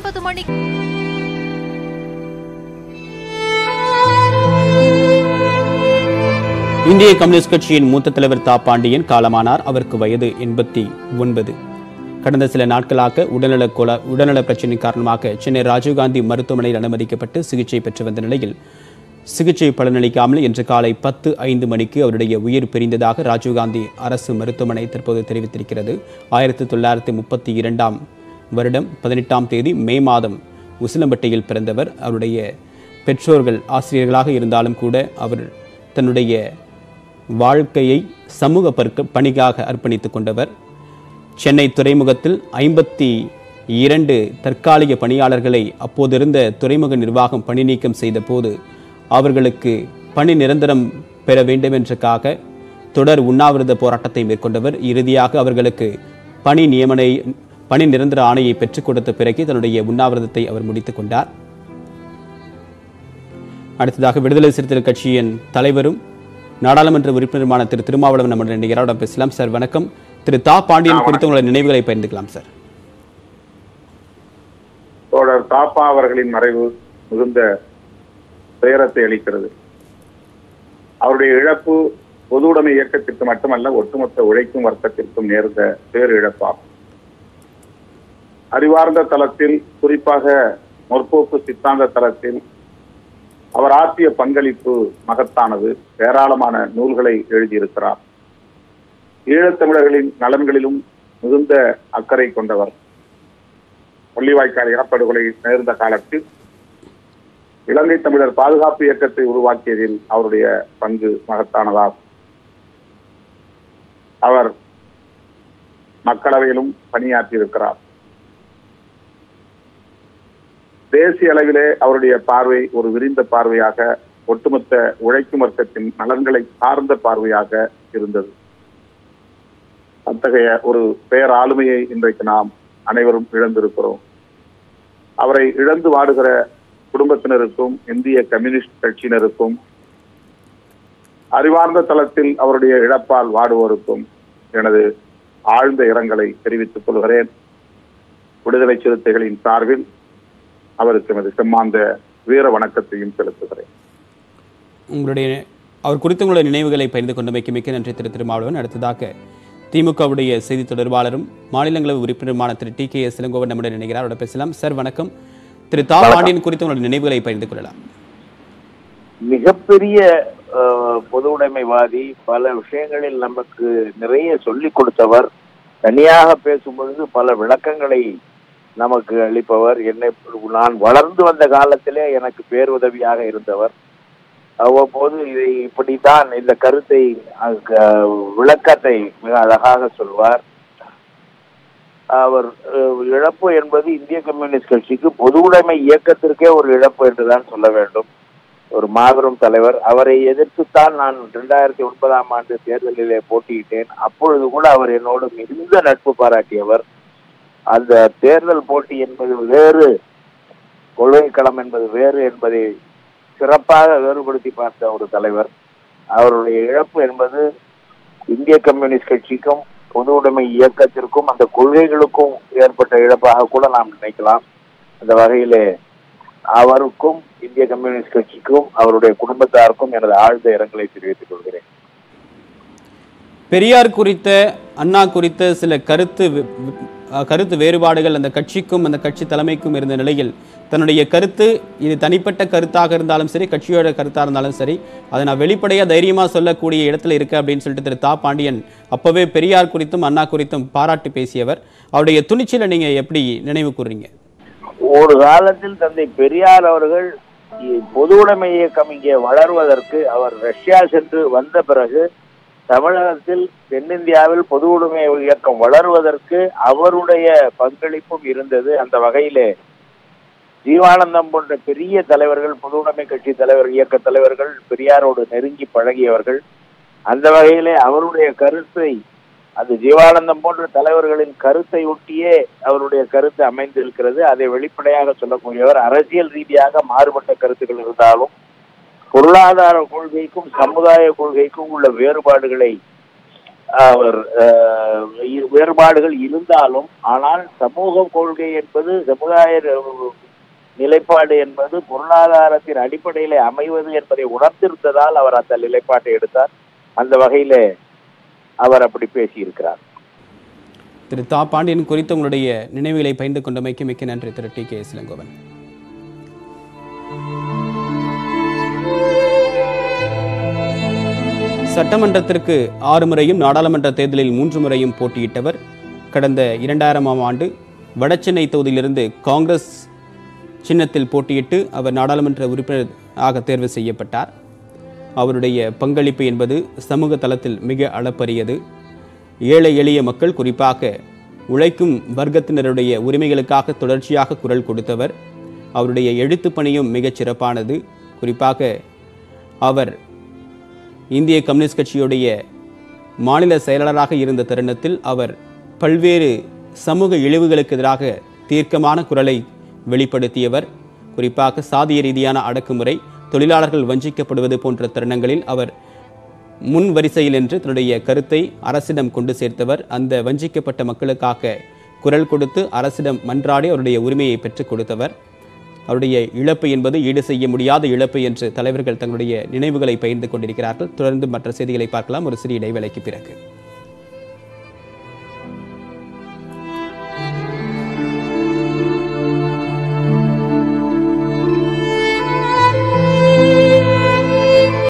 ஒன்பது மணி இந்திய கம்யூனிஸ்ட் கட்சியின் மூத்த தலைவர் தா பாண்டியன் காலமானார் அவருக்கு வயது எண்பத்தி ஒன்பது கடந்த சில நாட்களாக உடல்நல கொல உடல்நல பிரச்சினை காரணமாக சென்னை ராஜீவ்காந்தி மருத்துவமனையில் அனுமதிக்கப்பட்டு சிகிச்சை பெற்று வந்த நிலையில் சிகிச்சை பலனளிக்காமல் இன்று காலை பத்து ஐந்து மணிக்கு அவருடைய உயிர் பிரிந்ததாக ராஜீவ்காந்தி அரசு மருத்துவமனை தற்போது தெரிவித்திருக்கிறது ஆயிரத்தி தொள்ளாயிரத்தி முப்பத்தி இரண்டாம் வருடம் பதினெட்டாம் தேதி மே மாதம் உசிலம்பட்டியில் பிறந்தவர் அவருடைய பெற்றோர்கள் ஆசிரியர்களாக இருந்தாலும் கூட அவர் தன்னுடைய வாழ்க்கையை சமூக பற்க பணிக்காக அர்ப்பணித்துக் கொண்டவர் சென்னை துறைமுகத்தில் ஐம்பத்தி இரண்டு தற்காலிக பணியாளர்களை அப்போதிருந்த துறைமுக நிர்வாகம் பணி நீக்கம் செய்த போது அவர்களுக்கு பணி நிரந்தரம் பெற வேண்டும் என்றக்காக தொடர் உண்ணாவிரத போராட்டத்தை மேற்கொண்டவர் இறுதியாக அவர்களுக்கு பணி நியமனை பணி நிரந்தர ஆணையை பெற்றுக் கொடுத்த பிறகு தன்னுடைய உண்ணாவிரதத்தை அவர் முடித்துக் கொண்டார் அடுத்ததாக விடுதலை சிறுத்தைகள் கட்சியின் தலைவரும் நாடாளுமன்ற உறுப்பினருமான திரு திருமாவளவன் நம்முடைய நிகழ்ச்சியோட பேசலாம் சார் வணக்கம் திரு தா பாண்டியன் குறித்து உங்களுடைய நினைவுகளை பகிர்ந்துக்கலாம் சார் தோழர் தாப்பா அவர்களின் மறைவு மிகுந்த துயரத்தை அளிக்கிறது அவருடைய இழப்பு பொது உடைமை இயக்கத்திற்கு மட்டுமல்ல ஒட்டுமொத்த உழைக்கும் வர்க்கத்திற்கும் நேர்ந்த பேர் இழப்பாகும் அறிவார்ந்த தளத்தில் குறிப்பாக முற்போக்கு சித்தாந்த தளத்தில் அவர் ஆற்றிய பங்களிப்பு மகத்தானது ஏராளமான நூல்களை எழுதியிருக்கிறார் ஈழத்தமிழர்களின் நலன்களிலும் மிகுந்த அக்கறை கொண்டவர் முள்ளிவாய்க்கால் இனப்படுகொலை நேர்ந்த காலத்தில் இலங்கை தமிழர் பாதுகாப்பு இயக்கத்தை உருவாக்கியதில் அவருடைய பங்கு மகத்தானதாகும் அவர் மக்களவையிலும் பணியாற்றியிருக்கிறார் தேசிய அளவிலே அவருடைய பார்வை ஒரு விரிந்த பார்வையாக ஒட்டுமொத்த உழைக்கும் வர்க்கத்தின் நலன்களை சார்ந்த பார்வையாக இருந்தது அத்தகைய ஒரு பேராளுமையை இன்றைக்கு நாம் அனைவரும் இழந்திருக்கிறோம் அவரை இழந்து வாடுகிற குடும்பத்தினருக்கும் இந்திய கம்யூனிஸ்ட் கட்சியினருக்கும் அறிவார்ந்த தளத்தில் அவருடைய இழப்பால் வாடுவோருக்கும் எனது ஆழ்ந்த இரங்கலை தெரிவித்துக் கொள்கிறேன் விடுதலை சிறுத்தைகளின் சார்பில் அவருக்கு எனது செம்மாந்த வீர வணக்கத்தையும் செலுத்துகிறேன் உங்களுடைய அவர் குறித்து உங்களுடைய நினைவுகளை பகிர்ந்து கொண்டமைக்கு மிக்க நன்றி திரு திருமாவளவன் அடுத்ததாக திமுகவுடைய செய்தி தொடர்பாளரும் மாநிலங்களவை உறுப்பினருமான திரு டி கே எஸ் இளங்கோவன் நம்முடைய நினைக்கிறார் அவரோட பேசலாம் சார் வணக்கம் திரு தா பாண்டியன் குறித்து உங்களுடைய நினைவுகளை பகிர்ந்து கொள்ளலாம் மிகப்பெரிய அஹ், பொது உடைமைவாதி பல விஷயங்களில் நமக்கு நிறைய சொல்லிக் கொடுத்தவர் தனியாக பேசும் பொழுது பல விளக்கங்களை நமக்கு அளிப்பவர் என்னை நான் வளர்ந்து வந்த காலத்திலே எனக்கு பேருதவியாக இருந்தவர் அவ்வப்போது இதை இப்படித்தான் இந்த கருத்தை அஹ், விளக்கத்தை மிக அழகாக சொல்வார் அவர் அஹ், இழப்பு என்பது இந்திய கம்யூனிஸ்ட் கட்சிக்கு பொது உடைமை இயக்கத்திற்கே ஒரு இழப்பு என்றுதான் சொல்ல வேண்டும் ஒரு மாபெரும் தலைவர் அவரை எதிர்த்துத்தான் நான் இரண்டாயிரத்தி ஒன்பதாம் ஆண்டு தேர்தலிலே போட்டியிட்டேன் அப்பொழுது கூட அவர் என்னோடு மிகுந்த நட்பு பாராட்டியவர் அந்த தேர்தல் போட்டி என்பது வேறு கொள்கை களம் என்பது வேறு என்பதை சிறப்பாக வேறுபடுத்தி பார்த்த ஒரு தலைவர் அவருடைய இழப்பு என்பது இந்திய கம்யூனிஸ்ட் கட்சிக்கும் பொது உடைமை இயக்கத்திற்கும் அந்த கொள்கைகளுக்கும் ஏற்பட்ட இழப்பாக கூட நாம் நினைக்கலாம் அந்த வகையிலே அவருக்கும் இந்திய கம்யூனிஸ்ட் கட்சிக்கும் அவருடைய குடும்பத்தாருக்கும் எனது ஆழ்ந்த இரங்கலை தெரிவித்துக் கொள்கிறேன் பெரியார் குறித்த அண்ணா குறித்த சில கருத்து வி- வி- அஹ் கருத்து வேறுபாடுகள் அந்த கட்சிக்கும் அந்த கட்சி தலைமைக்கும் இருந்த நிலையில் தன்னுடைய கருத்து இது தனிப்பட்ட கருத்தாக இருந்தாலும் சரி கட்சியோட கருத்தாக இருந்தாலும் சரி அதை நான் வெளிப்படையாக தைரியமாக சொல்லக்கூடிய இடத்துல இருக்கு அப்படின்னு சொல்லிட்டு திரு தா பாண்டியன் அப்போவே பெரியார் குறித்தும் அண்ணா குறித்தும் பாராட்டி பேசியவர் அவருடைய துணிச்சலை நீங்கள் எப்படி நினைவு கூறுறீங்க ஒரு காலத்தில் தந்தை பெரியார் அவர்கள் இ- பொது உடைமை இயக்கம் இங்கே வளர்வதற்கு அவர் ரஷ்யா சென்று வந்த பிறகு தமிழகத்தில் தென்னிந்தியாவில் பொது உடைமை இயக்கம் வளருவதற்கு அவருடைய பங்களிப்பும் இருந்தது அந்த வகையிலே ஜீவானந்தம் போன்ற பெரிய தலைவர்கள் பொது உடைமை கட்சி தலைவர் இயக்க தலைவர்கள் பெரியாரோடு நெருங்கி பழகியவர்கள் அந்த வகையிலே அவருடைய கருத்தை அது ஜீவானந்தம் போன்ற தலைவர்களின் கருத்தை ஒட்டியே அவருடைய கருத்து அமைந்திருக்கிறது அதை வெளிப்படையாக சொல்லக்கூடியவர் அரசியல் ரீதியாக மாறுபட்ட கருத்துக்கள் இருந்தாலும் பொருளாதார கொள்கைக்கும் சமுதாய கொள்கைக்கும் உள்ள வேறுபாடுகளை அவர் அஹ், இரு- வேறுபாடுகள் இருந்தாலும் ஆனால் சமூக கொள்கை என்பது சமுதாய அஹ், நிலைப்பாடு என்பது பொருளாதாரத்தின் அடிப்படையிலே அமைவது என்பதை உணர்ந்திருந்ததால் அவர் அந்த நிலைப்பாட்டை எடுத்தார் அந்த வகையிலே அவர் அப்படி பேசியிருக்கிறார் திரு தா பாண்டியன் குறித்து உங்களுடைய நினைவுகளை பகிர்ந்து கொண்டமைக்கு மிக்க நன்றி திரு டி கே இளங்கோவன் சட்டமன்றத்திற்கு ஆறு முறையும் நாடாளுமன்ற தேர்தலில் மூன்று முறையும் போட்டியிட்டவர் கடந்த இரண்டாயிரமாம் ஆண்டு வடசென்னை தொகுதியிலிருந்து காங்கிரஸ் சின்னத்தில் போட்டியிட்டு அவர் நாடாளுமன்ற உறுப்பினர் ஆக தேர்வு செய்யப்பட்டார் அவருடைய பங்களிப்பு என்பது சமூக தளத்தில் மிக அளப்பரியது ஏழை எளிய மக்கள் குறிப்பாக உழைக்கும் வர்க்கத்தினருடைய உரிமைகளுக்காக தொடர்ச்சியாக குரல் கொடுத்தவர் அவருடைய எழுத்துப் பணியும் மிகச் சிறப்பானது குறிப்பாக அவர் இந்திய கம்யூனிஸ்ட் கட்சியுடைய மாநில செயலாளராக இருந்த தருணத்தில் அவர் பல்வேறு சமூக இழிவுகளுக்கு எதிராக தீர்க்கமான குரலை வெளிப்படுத்தியவர் குறிப்பாக சாதிய ரீதியான அடக்குமுறை தொழிலாளர்கள் வஞ்சிக்கப்படுவது போன்ற தருணங்களில் அவர் முன் வரிசையில் என்று தன்னுடைய கருத்தை அரசிடம் கொண்டு சேர்த்தவர் அந்த வஞ்சிக்கப்பட்ட மக்களுக்காக குரல் கொடுத்து அரசிடம் மன்றாடி அவருடைய உரிமையை பெற்றுக் கொடுத்தவர் அவருடைய இழப்பு என்பது ஈடு செய்ய முடியாத இழப்பு என்று தலைவர்கள் தங்களுடைய நினைவுகளை பகிர்ந்து கொண்டிருக்கிறார்கள் தொடர்ந்து மற்ற செய்திகளை பார்க்கலாம் ஒரு சிறிய இடைவேளைக்கு பிறகு